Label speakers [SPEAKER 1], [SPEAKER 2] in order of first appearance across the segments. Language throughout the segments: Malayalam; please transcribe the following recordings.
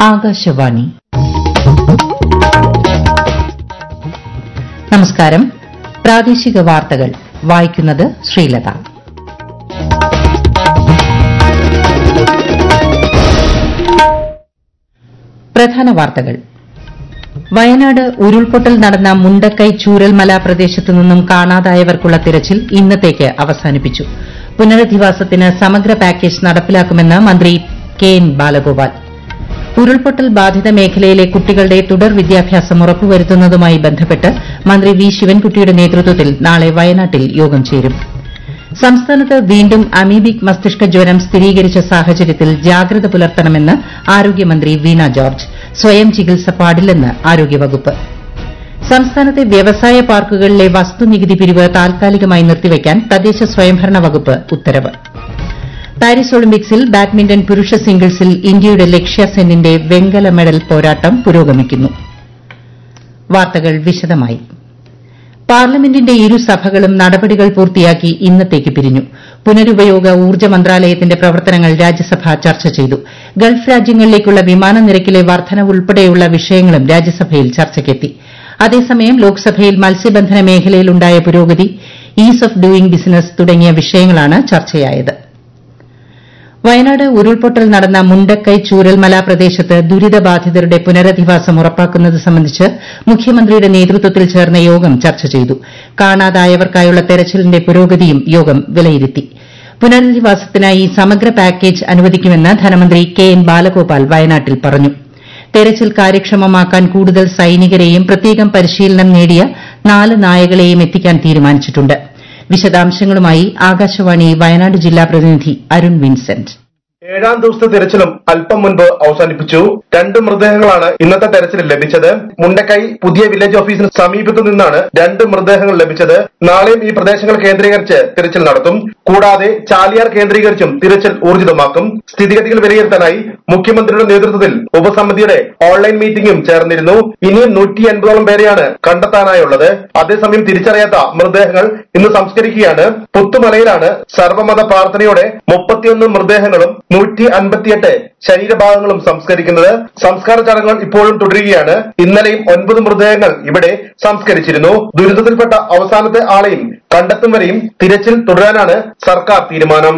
[SPEAKER 1] ആകാശവാണി നമസ്കാരം പ്രാദേശിക വാർത്തകൾ വായിക്കുന്നത് ശ്രീലത പ്രധാന വാർത്തകൾ വയനാട് ഉരുൾപൊട്ടൽ നടന്ന മുണ്ടക്കൈ ചൂരൽമല പ്രദേശത്തു നിന്നും കാണാതായവർക്കുള്ള തിരച്ചിൽ ഇന്നത്തേക്ക് അവസാനിപ്പിച്ചു പുനരധിവാസത്തിന് സമഗ്ര പാക്കേജ് നടപ്പിലാക്കുമെന്ന് മന്ത്രി കെ എൻ ബാലഗോപാൽ ഉരുൾപൊട്ടൽ ബാധിത മേഖലയിലെ കുട്ടികളുടെ തുടർ വിദ്യാഭ്യാസം ഉറപ്പുവരുത്തുന്നതുമായി ബന്ധപ്പെട്ട് മന്ത്രി വി ശിവൻകുട്ടിയുടെ നേതൃത്വത്തിൽ നാളെ വയനാട്ടിൽ യോഗം ചേരും സംസ്ഥാനത്ത് വീണ്ടും അമീബിക് മസ്തിഷ്ക ജ്വരം സ്ഥിരീകരിച്ച സാഹചര്യത്തിൽ ജാഗ്രത പുലർത്തണമെന്ന് ആരോഗ്യമന്ത്രി വീണ ജോർജ് സ്വയം ചികിത്സ പാടില്ലെന്ന് ആരോഗ്യവകുപ്പ് സംസ്ഥാനത്തെ വ്യവസായ പാർക്കുകളിലെ വസ്തുനികുതി പിരിവ് താൽക്കാലികമായി നിർത്തിവയ്ക്കാൻ തദ്ദേശ സ്വയംഭരണ വകുപ്പ് ഉത്തരവ് പാരീസ് ഒളിമ്പിക്സിൽ ബാഡ്മിന്റൺ പുരുഷ സിംഗിൾസിൽ ഇന്ത്യയുടെ ലക്ഷ്യ സെന്നിന്റെ വെങ്കല മെഡൽ പോരാട്ടം പുരോഗമിക്കുന്നു വാർത്തകൾ വിശദമായി പാർലമെന്റിന്റെ ഇരുസഭകളും നടപടികൾ പൂർത്തിയാക്കി ഇന്നത്തേക്ക് പിരിഞ്ഞു പുനരുപയോഗ ഊർജ്ജ മന്ത്രാലയത്തിന്റെ പ്രവർത്തനങ്ങൾ രാജ്യസഭ ചർച്ച ചെയ്തു ഗൾഫ് രാജ്യങ്ങളിലേക്കുള്ള വിമാന നിരക്കിലെ വർധനവ് ഉൾപ്പെടെയുള്ള വിഷയങ്ങളും രാജ്യസഭയിൽ ചർച്ചയ്ക്കെത്തി അതേസമയം ലോക്സഭയിൽ മത്സ്യബന്ധന മേഖലയിലുണ്ടായ പുരോഗതി ഈസ് ഓഫ് ഡൂയിംഗ് ബിസിനസ് തുടങ്ങിയ വിഷയങ്ങളാണ് ചർച്ചയായത് വയനാട് ഉരുൾപൊട്ടൽ നടന്ന മുണ്ടക്കൈ ചൂരൽമല പ്രദേശത്ത് ദുരിതബാധിതരുടെ പുനരധിവാസം ഉറപ്പാക്കുന്നത് സംബന്ധിച്ച് മുഖ്യമന്ത്രിയുടെ നേതൃത്വത്തിൽ ചേർന്ന യോഗം ചർച്ച ചെയ്തു കാണാതായവർക്കായുള്ള തെരച്ചിലിന്റെ പുരോഗതിയും യോഗം വിലയിരുത്തി പുനരധിവാസത്തിനായി സമഗ്ര പാക്കേജ് അനുവദിക്കുമെന്ന് ധനമന്ത്രി കെ എൻ ബാലഗോപാൽ വയനാട്ടിൽ പറഞ്ഞു തെരച്ചിൽ കാര്യക്ഷമമാക്കാൻ കൂടുതൽ സൈനികരെയും പ്രത്യേകം പരിശീലനം നേടിയ നാല് നായകളെയും എത്തിക്കാൻ തീരുമാനിച്ചിട്ടുണ്ട് വിശദാംശങ്ങളുമായി ആകാശവാണി വയനാട് ജില്ലാ പ്രതിനിധി അരുൺ വിൻസെന്റ്
[SPEAKER 2] ഏഴാം ദിവസത്തെ തെരച്ചിലും അല്പം മുൻപ് അവസാനിപ്പിച്ചു രണ്ട് മൃതദേഹങ്ങളാണ് ഇന്നത്തെ തെരച്ചിലിൽ ലഭിച്ചത് മുണ്ടക്കൈ പുതിയ വില്ലേജ് ഓഫീസിന് സമീപത്തു നിന്നാണ് രണ്ട് മൃതദേഹങ്ങൾ ലഭിച്ചത് നാളെയും ഈ പ്രദേശങ്ങൾ കേന്ദ്രീകരിച്ച് തിരച്ചിൽ നടത്തും കൂടാതെ ചാലിയാർ കേന്ദ്രീകരിച്ചും തിരച്ചിൽ ഊർജിതമാക്കും സ്ഥിതിഗതികൾ വിലയിരുത്താനായി മുഖ്യമന്ത്രിയുടെ നേതൃത്വത്തിൽ ഉപസമിതിയുടെ ഓൺലൈൻ മീറ്റിംഗും ചേർന്നിരുന്നു ഇനിയും നൂറ്റി അൻപതോളം പേരെയാണ് കണ്ടെത്താനായുള്ളത് അതേസമയം തിരിച്ചറിയാത്ത മൃതദേഹങ്ങൾ ഇന്ന് സംസ്കരിക്കുകയാണ് പുത്തുമലയിലാണ് സർവമത പ്രാർത്ഥനയോടെ മുപ്പത്തിയൊന്ന് മൃതദേഹങ്ങളും നൂറ്റി അൻപത്തിയെട്ട് ശരീരഭാഗങ്ങളും സംസ്കരിക്കുന്നത് സംസ്കാര ചടങ്ങുകൾ ഇപ്പോഴും തുടരുകയാണ് ഇന്നലെയും ഒൻപത് മൃതദേഹങ്ങൾ ഇവിടെ സംസ്കരിച്ചിരുന്നു ദുരിതത്തിൽപ്പെട്ട അവസാനത്തെ ആളെയും കണ്ടെത്തും വരെയും തിരച്ചിൽ തുടരാനാണ് സർക്കാർ തീരുമാനം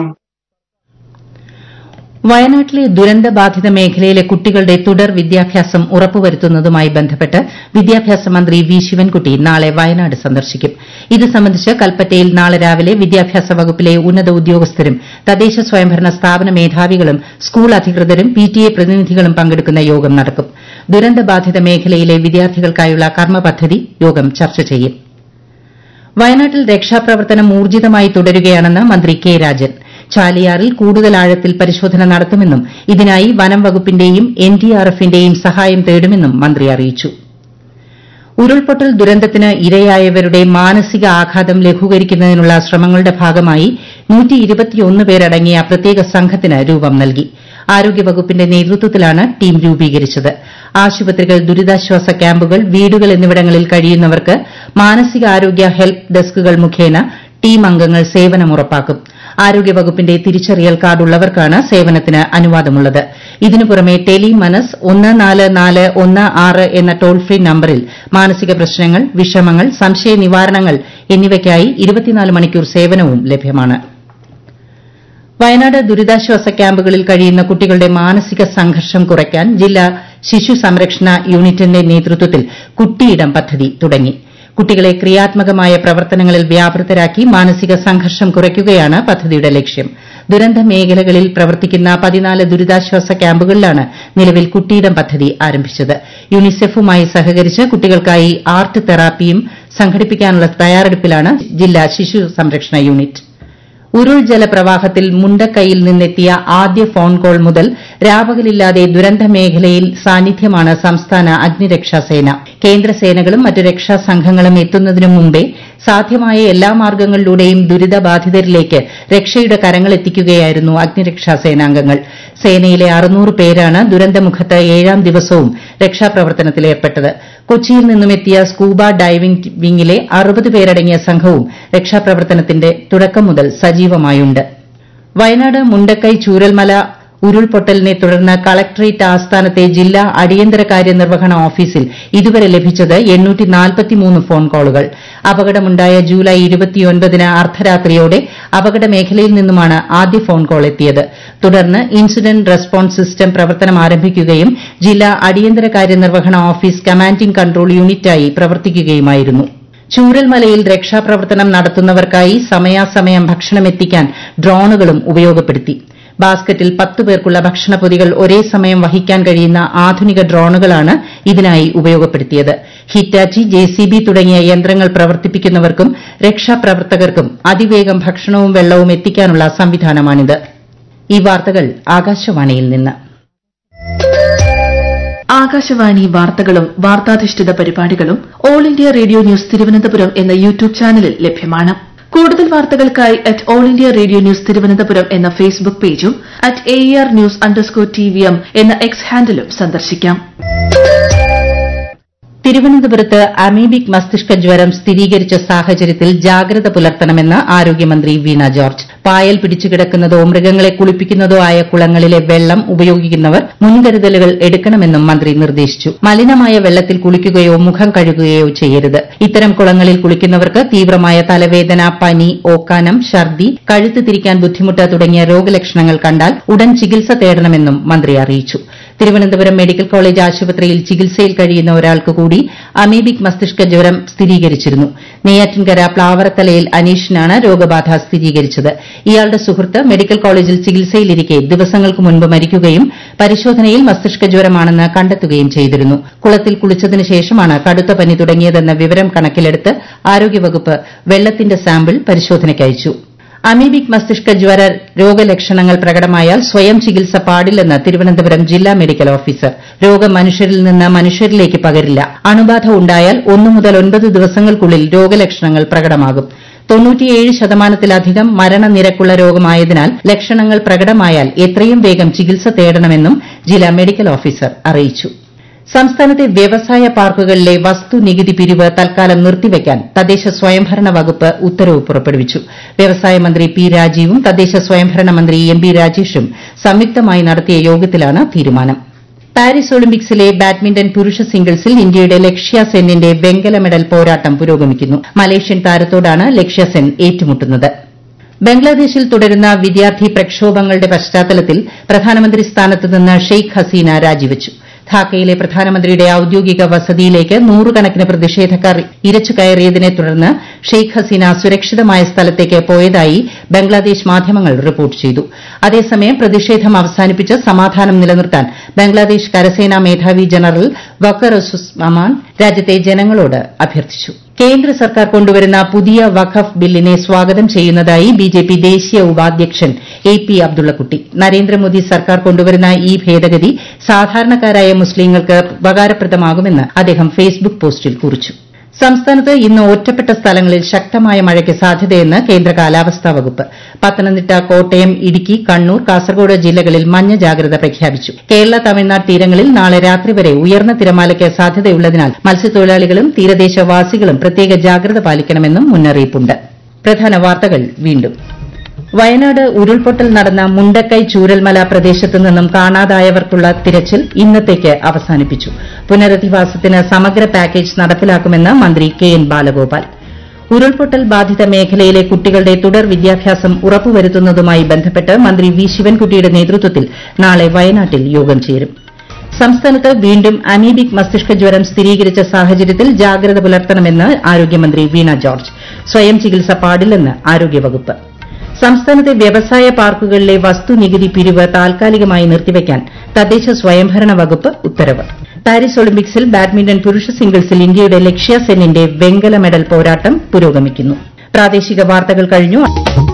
[SPEAKER 1] വയനാട്ടിലെ ദുരന്തബാധിത മേഖലയിലെ കുട്ടികളുടെ തുടർ വിദ്യാഭ്യാസം ഉറപ്പുവരുത്തുന്നതുമായി ബന്ധപ്പെട്ട് വിദ്യാഭ്യാസ മന്ത്രി വി ശിവൻകുട്ടി നാളെ വയനാട് സന്ദർശിക്കും ഇത് സംബന്ധിച്ച് കൽപ്പറ്റയിൽ നാളെ രാവിലെ വിദ്യാഭ്യാസ വകുപ്പിലെ ഉന്നത ഉദ്യോഗസ്ഥരും തദ്ദേശ സ്വയംഭരണ സ്ഥാപന മേധാവികളും സ്കൂൾ അധികൃതരും പിടിഎ പ്രതിനിധികളും പങ്കെടുക്കുന്ന യോഗം നടക്കും ദുരന്തബാധിത മേഖലയിലെ വിദ്യാർത്ഥികൾക്കായുള്ള കർമ്മ പദ്ധതി യോഗം ചർച്ച ചെയ്യും വയനാട്ടിൽ രക്ഷാപ്രവർത്തനം ഊർജിതമായി തുടരുകയാണെന്ന് മന്ത്രി കെ രാജൻ ചാലിയാറിൽ കൂടുതൽ ആഴത്തിൽ പരിശോധന നടത്തുമെന്നും ഇതിനായി വനം വകുപ്പിന്റെയും എൻഡിആർഎഫിന്റെയും സഹായം തേടുമെന്നും മന്ത്രി അറിയിച്ചു ഉരുൾപൊട്ടൽ ദുരന്തത്തിന് ഇരയായവരുടെ മാനസിക ആഘാതം ലഘൂകരിക്കുന്നതിനുള്ള ശ്രമങ്ങളുടെ ഭാഗമായി പേരടങ്ങിയ പ്രത്യേക സംഘത്തിന് രൂപം നൽകി ആരോഗ്യവകുപ്പിന്റെ നേതൃത്വത്തിലാണ് ടീം രൂപീകരിച്ചത് ആശുപത്രികൾ ദുരിതാശ്വാസ ക്യാമ്പുകൾ വീടുകൾ എന്നിവിടങ്ങളിൽ കഴിയുന്നവർക്ക് മാനസികാരോഗ്യ ഹെൽപ്പ് ഡെസ്കുകൾ മുഖേന ടീം അംഗങ്ങൾ സേവനം ഉറപ്പാക്കും ആരോഗ്യവകുപ്പിന്റെ തിരിച്ചറിയൽ കാർഡുള്ളവർക്കാണ് സേവനത്തിന് അനുവാദമുള്ളത് ഇതിനു പുറമെ ടെലി മനസ് ഒന്ന് നാല് നാല് ഒന്ന് ആറ് എന്ന ടോൾ ഫ്രീ നമ്പറിൽ മാനസിക പ്രശ്നങ്ങൾ വിഷമങ്ങൾ സംശയ നിവാരണങ്ങൾ എന്നിവയ്ക്കായി ഇരുപത്തിനാല് മണിക്കൂർ സേവനവും ലഭ്യമാണ് വയനാട് ദുരിതാശ്വാസ ക്യാമ്പുകളിൽ കഴിയുന്ന കുട്ടികളുടെ മാനസിക സംഘർഷം കുറയ്ക്കാൻ ജില്ലാ ശിശു സംരക്ഷണ യൂണിറ്റിന്റെ നേതൃത്വത്തിൽ കുട്ടിയിടം പദ്ധതി തുടങ്ങി കുട്ടികളെ ക്രിയാത്മകമായ പ്രവർത്തനങ്ങളിൽ വ്യാപൃതരാക്കി മാനസിക സംഘർഷം കുറയ്ക്കുകയാണ് പദ്ധതിയുടെ ലക്ഷ്യം ദുരന്ത മേഖലകളിൽ പ്രവർത്തിക്കുന്ന പതിനാല് ദുരിതാശ്വാസ ക്യാമ്പുകളിലാണ് നിലവിൽ കുട്ടിയിടം പദ്ധതി ആരംഭിച്ചത് യൂണിസെഫുമായി സഹകരിച്ച് കുട്ടികൾക്കായി ആർട്ട് തെറാപ്പിയും സംഘടിപ്പിക്കാനുള്ള തയ്യാറെടുപ്പിലാണ് ജില്ലാ ശിശു സംരക്ഷണ യൂണിറ്റ് ഉരുൾ ജലപ്രവാഹത്തിൽ മുണ്ടക്കൈയിൽ നിന്നെത്തിയ ആദ്യ ഫോൺ കോൾ മുതൽ രാപകലില്ലാതെ ദുരന്ത മേഖലയിൽ സാന്നിധ്യമാണ് സംസ്ഥാന അഗ്നിരക്ഷാസേന കേന്ദ്രസേനകളും മറ്റ് രക്ഷാസംഘങ്ങളും എത്തുന്നതിനു മുമ്പേ സാധ്യമായ എല്ലാ മാർഗ്ഗങ്ങളിലൂടെയും ദുരിതബാധിതരിലേക്ക് രക്ഷയുടെ കരങ്ങളെത്തിക്കുകയായിരുന്നു അഗ്നിരക്ഷാസേനാംഗങ്ങൾ സേനയിലെ അറുന്നൂറ് പേരാണ് ദുരന്തമുഖത്ത് ഏഴാം ദിവസവും രക്ഷാപ്രവർത്തനത്തിലേർപ്പെട്ടത് കൊച്ചിയിൽ നിന്നുമെത്തിയ സ്കൂബ ഡൈവിംഗ് വിംഗിലെ അറുപത് പേരടങ്ങിയ സംഘവും രക്ഷാപ്രവർത്തനത്തിന്റെ തുടക്കം മുതൽ സജീവമായുണ്ട് വയനാട് മുണ്ടക്കൈ ചൂരൽമല ഉരുൾപൊട്ടലിനെ തുടർന്ന് കളക്ടറേറ്റ് ആസ്ഥാനത്തെ ജില്ലാ അടിയന്തരകാര്യ നിർവഹണ ഓഫീസിൽ ഇതുവരെ ലഭിച്ചത് ഫോൺ കോളുകൾ അപകടമുണ്ടായ ജൂലൈ ന് അർദ്ധരാത്രിയോടെ അപകട മേഖലയിൽ നിന്നുമാണ് ആദ്യ ഫോൺ കോൾ എത്തിയത് തുടർന്ന് ഇൻസിഡന്റ് റെസ്പോൺസ് സിസ്റ്റം പ്രവർത്തനം ആരംഭിക്കുകയും ജില്ലാ അടിയന്തരകാര്യ നിർവഹണ ഓഫീസ് കമാൻഡിംഗ് കൺട്രോൾ യൂണിറ്റായി പ്രവർത്തിക്കുകയുമായിരുന്നു ചൂരൽമലയിൽ രക്ഷാപ്രവർത്തനം നടത്തുന്നവർക്കായി സമയാസമയം ഭക്ഷണമെത്തിക്കാൻ ഡ്രോണുകളും ഉപയോഗപ്പെടുത്തി ബാസ്ക്കറ്റിൽ പത്ത് പേർക്കുള്ള ഭക്ഷണപ്പൊതികൾ ഒരേ സമയം വഹിക്കാൻ കഴിയുന്ന ആധുനിക ഡ്രോണുകളാണ് ഇതിനായി ഉപയോഗപ്പെടുത്തിയത് ഹിറ്റാച്ചി ജെസിബി തുടങ്ങിയ യന്ത്രങ്ങൾ പ്രവർത്തിപ്പിക്കുന്നവർക്കും രക്ഷാപ്രവർത്തകർക്കും അതിവേഗം ഭക്ഷണവും വെള്ളവും എത്തിക്കാനുള്ള സംവിധാനമാണിത് ഈ വാർത്തകൾ ആകാശവാണിയിൽ നിന്ന്
[SPEAKER 3] ആകാശവാണി വാർത്തകളും വാർത്താധിഷ്ഠിത പരിപാടികളും all India radio news Thiruvananthapuram എന്ന യൂട്യൂബ് ചാനലിൽ ലഭ്യമാണ് കൂടുതൽ വാർത്തകൾക്കായി at all India radio news Thiruvananthapuram എന്ന ഫേസ്ബുക്ക് പേജും at A R news underscore T V M എന്ന എക്സ് ഹാൻഡിലും സന്ദർശിക്കാം
[SPEAKER 1] തിരുവനന്തപുരത്ത് അമീബിക് മസ്തിഷ്ക ജ്വരം സ്ഥിരീകരിച്ച സാഹചര്യത്തിൽ ജാഗ്രത പുലർത്തണമെന്ന് ആരോഗ്യമന്ത്രി വീണ ജോർജ് പായൽ പിടിച്ചുകിടക്കുന്നതോ മൃഗങ്ങളെ കുളിപ്പിക്കുന്നതോ ആയ കുളങ്ങളിലെ വെള്ളം ഉപയോഗിക്കുന്നവർ മുൻകരുതലുകൾ എടുക്കണമെന്നും മന്ത്രി നിർദ്ദേശിച്ചു മലിനമായ വെള്ളത്തിൽ കുളിക്കുകയോ മുഖം കഴുകുകയോ ചെയ്യരുത് ഇത്തരം കുളങ്ങളിൽ കുളിക്കുന്നവർക്ക് തീവ്രമായ തലവേദന പനി ഓക്കാനം ഛർദി കഴുത്ത് തിരിക്കാൻ ബുദ്ധിമുട്ട് തുടങ്ങിയ രോഗലക്ഷണങ്ങൾ കണ്ടാൽ ഉടൻ ചികിത്സ തേടണമെന്നും മന്ത്രി അറിയിച്ചു തിരുവനന്തപുരം മെഡിക്കൽ കോളേജ് ആശുപത്രിയിൽ ചികിത്സയിൽ കഴിയുന്ന ഒരാൾക്ക് കൂടി അമീബിക് മസ്തിഷ്ക ജ്വരം സ്ഥിരീകരിച്ചിരുന്നു നെയ്യാറ്റിൻകര പ്ലാവറത്തലയിൽ അനീഷിനാണ് രോഗബാധ സ്ഥിരീകരിച്ചത് ഇയാളുടെ സുഹൃത്ത് മെഡിക്കൽ കോളേജിൽ ചികിത്സയിലിരിക്കെ ദിവസങ്ങൾക്ക് മുൻപ് മരിക്കുകയും പരിശോധനയിൽ മസ്തിഷ്ക ജ്വരമാണെന്ന് കണ്ടെത്തുകയും ചെയ്തിരുന്നു കുളത്തിൽ കുളിച്ചതിന് ശേഷമാണ് കടുത്ത പനി തുടങ്ങിയതെന്ന വിവരം കണക്കിലെടുത്ത് ആരോഗ്യവകുപ്പ് വെള്ളത്തിന്റെ സാമ്പിൾ പരിശോധനയ്ക്കയച്ചു അമീബിക് മസ്തിഷ്ക ജ്വര രോഗലക്ഷണങ്ങൾ പ്രകടമായാൽ സ്വയം ചികിത്സ പാടില്ലെന്ന് തിരുവനന്തപുരം ജില്ലാ മെഡിക്കൽ ഓഫീസർ രോഗം മനുഷ്യരിൽ നിന്ന് മനുഷ്യരിലേക്ക് പകരില്ല അണുബാധ ഉണ്ടായാൽ ഒന്നു മുതൽ ഒൻപത് ദിവസങ്ങൾക്കുള്ളിൽ രോഗലക്ഷണങ്ങൾ പ്രകടമാകും തൊണ്ണൂറ്റിയേഴ് ശതമാനത്തിലധികം മരണനിരക്കുള്ള രോഗമായതിനാൽ ലക്ഷണങ്ങൾ പ്രകടമായാൽ എത്രയും വേഗം ചികിത്സ തേടണമെന്നും ജില്ലാ മെഡിക്കൽ ഓഫീസർ അറിയിച്ചു സംസ്ഥാനത്തെ വ്യവസായ പാർക്കുകളിലെ വസ്തുനികുതി പിരിവ് തൽക്കാലം നിർത്തിവയ്ക്കാൻ തദ്ദേശ സ്വയംഭരണ വകുപ്പ് ഉത്തരവ് പുറപ്പെടുവിച്ചു വ്യവസായ മന്ത്രി പി രാജീവും തദ്ദേശ സ്വയംഭരണ മന്ത്രി എം ബി രാജേഷും സംയുക്തമായി നടത്തിയ യോഗത്തിലാണ് തീരുമാനം പാരീസ് ഒളിമ്പിക്സിലെ ബാഡ്മിന്റൺ പുരുഷ സിംഗിൾസിൽ ഇന്ത്യയുടെ ലക്ഷ്യ സെന്നിന്റെ വെങ്കല മെഡൽ പോരാട്ടം പുരോഗമിക്കുന്നു മലേഷ്യൻ താരത്തോടാണ് ലക്ഷ്യ സെൻ ഏറ്റുമുട്ടുന്നത് ബംഗ്ലാദേശിൽ തുടരുന്ന വിദ്യാർത്ഥി പ്രക്ഷോഭങ്ങളുടെ പശ്ചാത്തലത്തിൽ പ്രധാനമന്ത്രി സ്ഥാനത്ത് നിന്ന് ഷെയ്ഖ് ഹസീന രാജിവച്ചു ധാക്കയിലെ പ്രധാനമന്ത്രിയുടെ ഔദ്യോഗിക വസതിയിലേക്ക് നൂറുകണക്കിന് പ്രതിഷേധക്കാർ ഇരച്ചുകയറിയതിനെ തുടർന്ന് ഷെയ്ഖ് ഹസീന സുരക്ഷിതമായ സ്ഥലത്തേക്ക് പോയതായി ബംഗ്ലാദേശ് മാധ്യമങ്ങൾ റിപ്പോർട്ട് ചെയ്തു അതേസമയം പ്രതിഷേധം അവസാനിപ്പിച്ച് സമാധാനം നിലനിർത്താൻ ബംഗ്ലാദേശ് കരസേനാ മേധാവി ജനറൽ വക്കറുസുസ്മാൻ രാജ്യത്തെ ജനങ്ങളോട് അഭ്യർത്ഥിച്ചു കേന്ദ്ര സർക്കാർ കൊണ്ടുവരുന്ന പുതിയ വഖഫ് ബില്ലിനെ സ്വാഗതം ചെയ്യുന്നതായി ബിജെപി ദേശീയ ഉപാധ്യക്ഷൻ എ പി അബ്ദുള്ളക്കുട്ടി നരേന്ദ്രമോദി സർക്കാർ കൊണ്ടുവരുന്ന ഈ ഭേദഗതി സാധാരണക്കാരായ മുസ്ലീങ്ങൾക്ക് ഉപകാരപ്രദമാകുമെന്ന് അദ്ദേഹം ഫേസ്ബുക്ക് പോസ്റ്റിൽ കുറിച്ചു സംസ്ഥാനത്ത് ഇന്ന് ഒറ്റപ്പെട്ട സ്ഥലങ്ങളിൽ ശക്തമായ മഴയ്ക്ക് സാധ്യതയെന്ന് കേന്ദ്ര കാലാവസ്ഥാ വകുപ്പ് പത്തനംതിട്ട കോട്ടയം ഇടുക്കി കണ്ണൂർ കാസർഗോഡ് ജില്ലകളിൽ മഞ്ഞ ജാഗ്രത പ്രഖ്യാപിച്ചു കേരള തമിഴ്നാട് തീരങ്ങളിൽ നാളെ രാത്രി വരെ ഉയർന്ന തിരമാലയ്ക്ക് സാധ്യതയുള്ളതിനാൽ മത്സ്യത്തൊഴിലാളികളും തീരദേശവാസികളും പ്രത്യേക ജാഗ്രത പാലിക്കണമെന്നും മുന്നറിയിപ്പുണ്ട് പ്രധാന വാർത്തകൾ വീണ്ടും വയനാട് ഉരുൾപൊട്ടൽ നടന്ന മുണ്ടക്കൈ ചൂരൽമല പ്രദേശത്ത് നിന്നും കാണാതായവർക്കുള്ള തിരച്ചിൽ ഇന്നത്തേക്ക് അവസാനിപ്പിച്ചു പുനരധിവാസത്തിന് സമഗ്ര പാക്കേജ് നടപ്പിലാക്കുമെന്ന് മന്ത്രി കെ എൻ ബാലഗോപാൽ ഉരുൾപൊട്ടൽ ബാധിത മേഖലയിലെ കുട്ടികളുടെ തുടർ വിദ്യാഭ്യാസം ഉറപ്പുവരുത്തുന്നതുമായി ബന്ധപ്പെട്ട് മന്ത്രി വി ശിവൻകുട്ടിയുടെ നേതൃത്വത്തിൽ നാളെ വയനാട്ടിൽ യോഗം ചേരും സംസ്ഥാനത്ത് വീണ്ടും അമീബിക് മസ്തിഷ്ക ജ്വരം സ്ഥിരീകരിച്ച സാഹചര്യത്തിൽ ജാഗ്രത പുലർത്തണമെന്ന് ആരോഗ്യമന്ത്രി വീണ ജോർജ് സ്വയം ചികിത്സ പാടില്ലെന്ന് ആരോഗ്യവകുപ്പ് സംസ്ഥാനത്തെ വ്യവസായ പാർക്കുകളിലെ വസ്തുനികുതി പിരിവ് താൽക്കാലികമായി നിർത്തിവയ്ക്കാൻ തദ്ദേശ സ്വയംഭരണ വകുപ്പ് ഉത്തരവ് പാരീസ് ഒളിമ്പിക്സിൽ ബാഡ്മിന്റൺ പുരുഷ സിംഗിൾസിൽ ഇന്ത്യയുടെ ലക്ഷ്യ സെന്നിന്റെ വെങ്കല മെഡൽ പോരാട്ടം പുരോഗമിക്കുന്നു പ്രാദേശിക വാർത്തകൾ കഴിഞ്ഞു